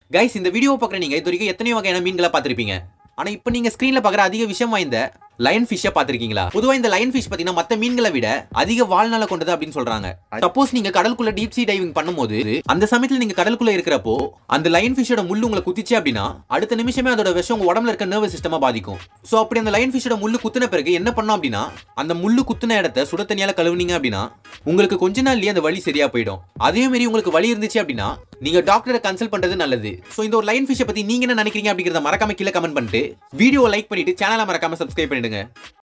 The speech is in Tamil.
கைஸ் இந்த வீடியோ பார்க்குற நீங்க இது வரைக்கும் எத்தனையோ வகையான மீன்களை பார்த்திருப்பீங்க ஆனா இப்போ நீங்க ஸ்கிரீன்ல பார்க்குற அதிக விஷயம் வாய்ந்த லயன் ஃபிஷ்ஷை பார்த்திருக்கீங்களா பொதுவா இந்த லயன் ஃபிஷ் பார்த்தீங்கன்னா மற்ற மீன்களை விட அதிக வாழ்நாள கொண்டது அப்படின்னு சொல்றாங்க சப்போஸ் நீங்க கடலுக்குள்ள டீப் சீ டைவிங் பண்ணும்போது அந்த சமயத்துல நீங்க கடலுக்குள்ள இருக்கிறப்போ அந்த லயன் ஃபிஷ்ஷோட முள்ளு உங்களை குத்திச்சு அப்படின்னா அடுத்த நிமிஷமே அதோட விஷம் உங்க உடம்புல இருக்க நர்வஸ் சிஸ்டமா பாதிக்கும் சோ அப்படி அந்த லயன் ஃபிஷ்ஷோட முள்ளு குத்துன பிறகு என்ன பண்ணோம் அப்படின்னா அந்த முள்ளு குத்துன இடத்த சுட தண்ணியால கழுவுனீங்க அப்படின்னா உங்களுக்கு கொஞ்ச நாள்லயே அந்த வலி சரியா போயிடும் அதே மாதிரி உங்களுக்கு வலி இருந்துச்சு அப்படின்னா நீங்க டாக்டரை கன்சல்ட் பண்றது நல்லது சோ இந்த ஒரு லைன் ஃபிஷ்ஷை பத்தி நீங்க என்ன நினைக்கிறீங்க அப்படிங்கறத மறக்காம கீழே கமெண்ட் பண்ணிட்டு வீடியோ லைக் பண்ணிட்டு சேனலை மறக்காம சப்ஸ்கிரைப் பண்ணிடுங்க